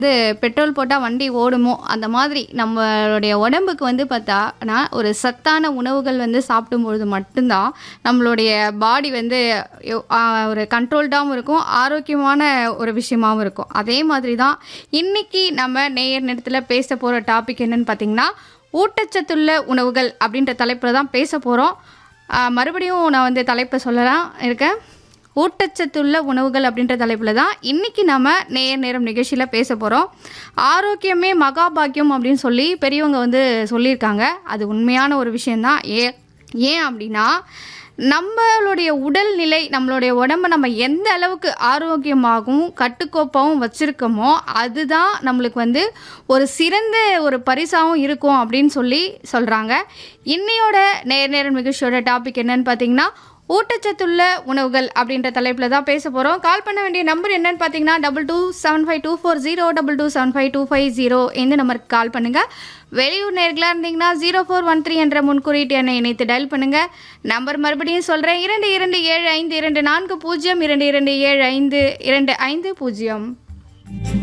வந்து பெட்ரோல் போட்டால் வண்டி ஓடுமோ அந்த மாதிரி நம்மளுடைய உடம்புக்கு வந்து பார்த்தானா ஒரு சத்தான உணவுகள் வந்து சாப்பிடும்பொழுது மட்டும்தான் நம்மளுடைய பாடி வந்து எவ்- ஆ, ஒரு கண்ட்ரோல்டாகவும் இருக்கும் ஆரோக்கியமான ஒரு விஷயமாகவும் இருக்கும் அதே மாதிரி தான் இன்னைக்கு நம்ம நேயர் நேரத்தில் பேச போகிற டாபிக் என்னன்னு பார்த்தீங்கன்னா ஊட்டச்சத்துள்ள உணவுகள் அப்படின்ற தலைப்பில் தான் பேச போகிறோம் மறுபடியும் நான் வந்து தலைப்பை சொல்லலாம் இருக்கேன் ஊட்டச்சத்துள்ள உணவுகள் அப்படின்ற தலைப்பில் தான் இன்றைக்கி நம்ம நேர் நேரம் நிகழ்ச்சியில் பேச போகிறோம் ஆரோக்கியமே மகாபாக்கியம் அப்படின்னு சொல்லி பெரியவங்க வந்து சொல்லியிருக்காங்க அது உண்மையான ஒரு விஷயந்தான் ஏ ஏன் அப்படின்னா நம்மளுடைய உடல்நிலை நம்மளுடைய உடம்ப நம்ம எந்த அளவுக்கு ஆரோக்கியமாகவும் கட்டுக்கோப்பாகவும் வச்சுருக்கோமோ அதுதான் நம்மளுக்கு வந்து ஒரு சிறந்த ஒரு பரிசாகவும் இருக்கும் அப்படின்னு சொல்லி சொல்கிறாங்க இன்னையோட நேர் நேரம் நிகழ்ச்சியோட டாபிக் என்னன்னு பார்த்தீங்கன்னா ஊட்டச்சத்துள்ள உணவுகள் அப்படின்ற தலைப்பில் தான் பேச போகிறோம் கால் பண்ண வேண்டிய நம்பர் என்னன்னு பார்த்தீங்கன்னா double two seven five two four zero double two seven five two five zero இந்த நம்பருக்கு கால் பண்ணுங்கள் வெளியூர் நேர்களாக இருந்தீங்கன்னா ஜீரோ ஃபோர் ஒன் த்ரீ என்ற முன்குறியீட்டு எண்ணை இணைத்து டயல் பண்ணுங்கள் நம்பர் மறுபடியும் சொல்கிறேன் இரண்டு இரண்டு ஏழு ஐந்து இரண்டு நான்கு பூஜ்ஜியம் இரண்டு இரண்டு ஏழு ஐந்து இரண்டு ஐந்து பூஜ்ஜியம்